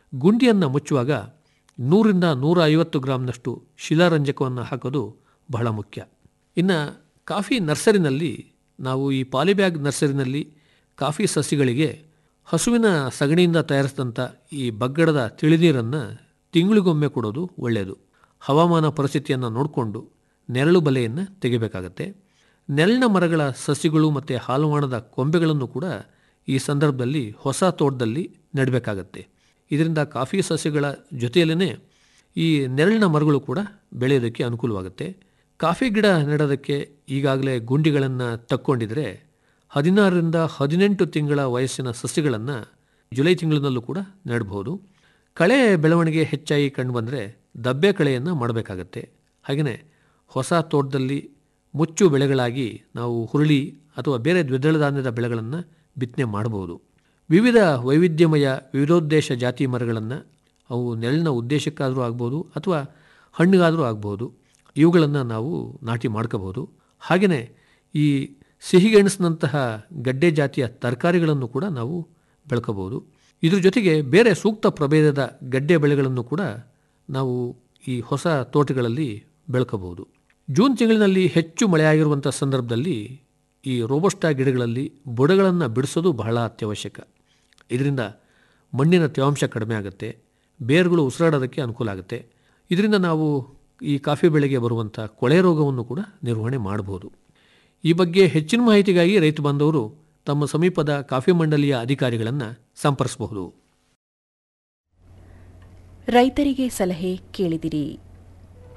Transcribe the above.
ಗುಂಡಿಯನ್ನು ಮುಚ್ಚುವಾಗ ನೂರಿಂದ ನೂರ ಐವತ್ತು ಗ್ರಾಂನಷ್ಟು ಶಿಲಾರಂಜಕವನ್ನು ಹಾಕೋದು ಬಹಳ ಮುಖ್ಯ ಇನ್ನು ಕಾಫಿ ನರ್ಸರಿನಲ್ಲಿ ನಾವು ಈ ಪಾಲಿಬ್ಯಾಗ್ ನರ್ಸರಿನಲ್ಲಿ ಕಾಫಿ ಸಸಿಗಳಿಗೆ ಹಸುವಿನ ಸಗಣಿಯಿಂದ ತಯಾರಿಸಿದಂಥ ಈ ಬಗ್ಗಡದ ತಿಳಿನೀರನ್ನು ತಿಂಗಳಿಗೊಮ್ಮೆ ಕೊಡೋದು ಒಳ್ಳೆಯದು ಹವಾಮಾನ ಪರಿಸ್ಥಿತಿಯನ್ನು ನೋಡಿಕೊಂಡು ನೆರಳು ಬಲೆಯನ್ನು ತೆಗಿಬೇಕಾಗತ್ತೆ ನೆರಳಿನ ಮರಗಳ ಸಸಿಗಳು ಮತ್ತು ಹಾಲುವಾಣದ ಕೊಂಬೆಗಳನ್ನು ಕೂಡ ಈ ಸಂದರ್ಭದಲ್ಲಿ ಹೊಸ ತೋಟದಲ್ಲಿ ನೆಡಬೇಕಾಗತ್ತೆ ಇದರಿಂದ ಕಾಫಿ ಸಸ್ಯಗಳ ಜೊತೆಯಲ್ಲೇ ಈ ನೆರಳಿನ ಮರಗಳು ಕೂಡ ಬೆಳೆಯೋದಕ್ಕೆ ಅನುಕೂಲವಾಗುತ್ತೆ ಕಾಫಿ ಗಿಡ ನೆಡೋದಕ್ಕೆ ಈಗಾಗಲೇ ಗುಂಡಿಗಳನ್ನು ತಕ್ಕೊಂಡಿದ್ರೆ ಹದಿನಾರರಿಂದ ಹದಿನೆಂಟು ತಿಂಗಳ ವಯಸ್ಸಿನ ಸಸ್ಯಗಳನ್ನು ಜುಲೈ ತಿಂಗಳಿನಲ್ಲೂ ಕೂಡ ನೆಡಬಹುದು ಕಳೆ ಬೆಳವಣಿಗೆ ಹೆಚ್ಚಾಗಿ ಕಂಡುಬಂದರೆ ದಬ್ಬೆ ಕಳೆಯನ್ನು ಮಾಡಬೇಕಾಗತ್ತೆ ಹಾಗೆಯೇ ಹೊಸ ತೋಟದಲ್ಲಿ ಮುಚ್ಚು ಬೆಳೆಗಳಾಗಿ ನಾವು ಹುರುಳಿ ಅಥವಾ ಬೇರೆ ದ್ವಿದಳ ಧಾನ್ಯದ ಬೆಳೆಗಳನ್ನು ಬಿತ್ತನೆ ಮಾಡಬಹುದು ವಿವಿಧ ವೈವಿಧ್ಯಮಯ ವಿವಿಧೋದ್ದೇಶ ಜಾತಿ ಮರಗಳನ್ನು ಅವು ನೆರಳಿನ ಉದ್ದೇಶಕ್ಕಾದರೂ ಆಗ್ಬೋದು ಅಥವಾ ಹಣ್ಣಿಗಾದರೂ ಆಗ್ಬೋದು ಇವುಗಳನ್ನು ನಾವು ನಾಟಿ ಮಾಡ್ಕೋಬಹುದು ಹಾಗೆಯೇ ಈ ಸಿಹಿಗೆಣಸಿನಂತಹ ಗಡ್ಡೆ ಜಾತಿಯ ತರಕಾರಿಗಳನ್ನು ಕೂಡ ನಾವು ಬೆಳ್ಕೋಬಹುದು ಇದ್ರ ಜೊತೆಗೆ ಬೇರೆ ಸೂಕ್ತ ಪ್ರಭೇದದ ಗಡ್ಡೆ ಬೆಳೆಗಳನ್ನು ಕೂಡ ನಾವು ಈ ಹೊಸ ತೋಟಗಳಲ್ಲಿ ಬೆಳ್ಕೋಬಹುದು ಜೂನ್ ತಿಂಗಳಿನಲ್ಲಿ ಹೆಚ್ಚು ಮಳೆಯಾಗಿರುವಂಥ ಸಂದರ್ಭದಲ್ಲಿ ಈ ರೋಬಸ್ಟಾ ಗಿಡಗಳಲ್ಲಿ ಬುಡಗಳನ್ನು ಬಿಡಿಸೋದು ಬಹಳ ಅತ್ಯವಶ್ಯಕ ಇದರಿಂದ ಮಣ್ಣಿನ ತೇವಾಂಶ ಕಡಿಮೆ ಆಗುತ್ತೆ ಬೇರುಗಳು ಉಸಿರಾಡೋದಕ್ಕೆ ಅನುಕೂಲ ಆಗುತ್ತೆ ಇದರಿಂದ ನಾವು ಈ ಕಾಫಿ ಬೆಳೆಗೆ ಬರುವಂಥ ಕೊಳೆ ರೋಗವನ್ನು ಕೂಡ ನಿರ್ವಹಣೆ ಮಾಡಬಹುದು ಈ ಬಗ್ಗೆ ಹೆಚ್ಚಿನ ಮಾಹಿತಿಗಾಗಿ ರೈತ ಬಾಂಧವರು ತಮ್ಮ ಸಮೀಪದ ಕಾಫಿ ಮಂಡಳಿಯ ಅಧಿಕಾರಿಗಳನ್ನು ಸಂಪರ್ಕಿಸಬಹುದು ರೈತರಿಗೆ ಸಲಹೆ ಕೇಳಿದಿರಿ